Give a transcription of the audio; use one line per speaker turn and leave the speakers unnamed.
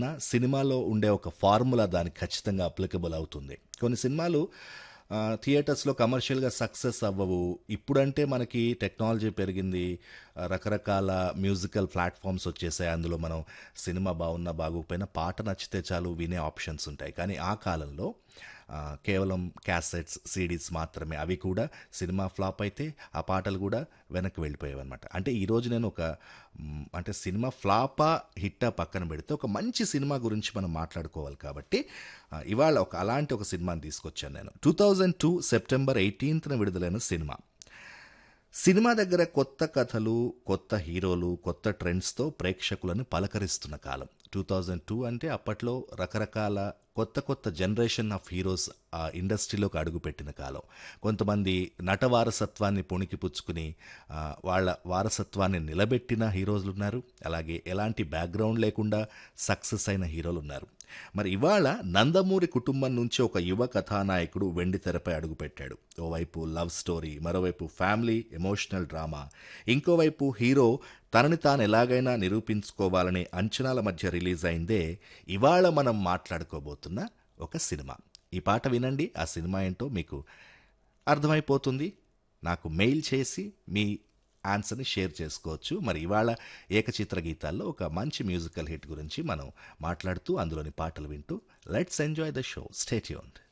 కన్నా సినిమాలో ఉండే ఒక ఫార్ములా దానికి ఖచ్చితంగా అప్లికబుల్ అవుతుంది కొన్ని సినిమాలు ఆ, థియేటర్స్లో కమర్షియల్గా సక్సెస్ అవ్వవు ఇప్పుడంటే మనకి టెక్నాలజీ పెరిగింది ఆ, రకరకాల మ్యూజికల్ ప్లాట్ఫామ్స్ వచ్చేసాయి అందులో మనం సినిమా బాగున్నా బాగోకపోయినా పాట నచ్చితే చాలు వినే ఆప్షన్స్ ఉంటాయి కానీ ఆ కాలంలో ఆ, కేవలం క్యాసెట్స్ సీడీస్ మాత్రమే అవి కూడా సినిమా ఫ్లాప్ అయితే ఆ పాటలు కూడా వెనక్కి వెళ్ళిపోయాయి అనమాట అంటే ఈరోజు నేను ఒక మ్, అంటే సినిమా ఫ్లాపా హిట్టా పక్కన పెడితే ఒక మంచి సినిమా గురించి మనం మాట్లాడుకోవాలి కాబట్టి ఆ, ఇవాళ ఒక అలాంటి ఒక సినిమాని తీసుకొచ్చాను నేను టూ థౌజండ్ టూ సెప్టెంబర్ ఎయిటీన్త్న విడుదలైన సినిమా సినిమా దగ్గర కొత్త కథలు కొత్త హీరోలు కొత్త ట్రెండ్స్తో ప్రేక్షకులను పలకరిస్తున్న కాలం టూ థౌజండ్ టూ అంటే అప్పట్లో రకరకాల కొత్త కొత్త జనరేషన్ ఆఫ్ హీరోస్ ఆ ఇండస్ట్రీలోకి అడుగుపెట్టిన కాలం కొంతమంది నట వారసత్వాన్ని పుణికి పుచ్చుకుని ఆ, వాళ్ళ వారసత్వాన్ని నిలబెట్టిన హీరోలు ఉన్నారు అలాగే ఎలాంటి బ్యాక్గ్రౌండ్ లేకుండా సక్సెస్ అయిన హీరోలు ఉన్నారు మరి ఇవాళ నందమూరి కుటుంబం నుంచి ఒక యువ కథానాయకుడు వెండి తెరపై అడుగుపెట్టాడు ఓవైపు లవ్ స్టోరీ మరోవైపు ఫ్యామిలీ ఎమోషనల్ డ్రామా ఇంకోవైపు హీరో తనని తాను ఎలాగైనా నిరూపించుకోవాలనే అంచనాల మధ్య రిలీజ్ అయిందే ఇవాళ మనం మాట్లాడుకోబోతున్న ఒక సినిమా ఈ పాట వినండి ఆ సినిమా ఏంటో మీకు అర్థమైపోతుంది నాకు మెయిల్ చేసి మీ ఆన్సర్ని షేర్ చేసుకోవచ్చు మరి ఇవాళ ఏకచిత్ర గీతాల్లో ఒక మంచి మ్యూజికల్ హిట్ గురించి మనం మాట్లాడుతూ అందులోని పాటలు వింటూ let's enjoy the show stay tuned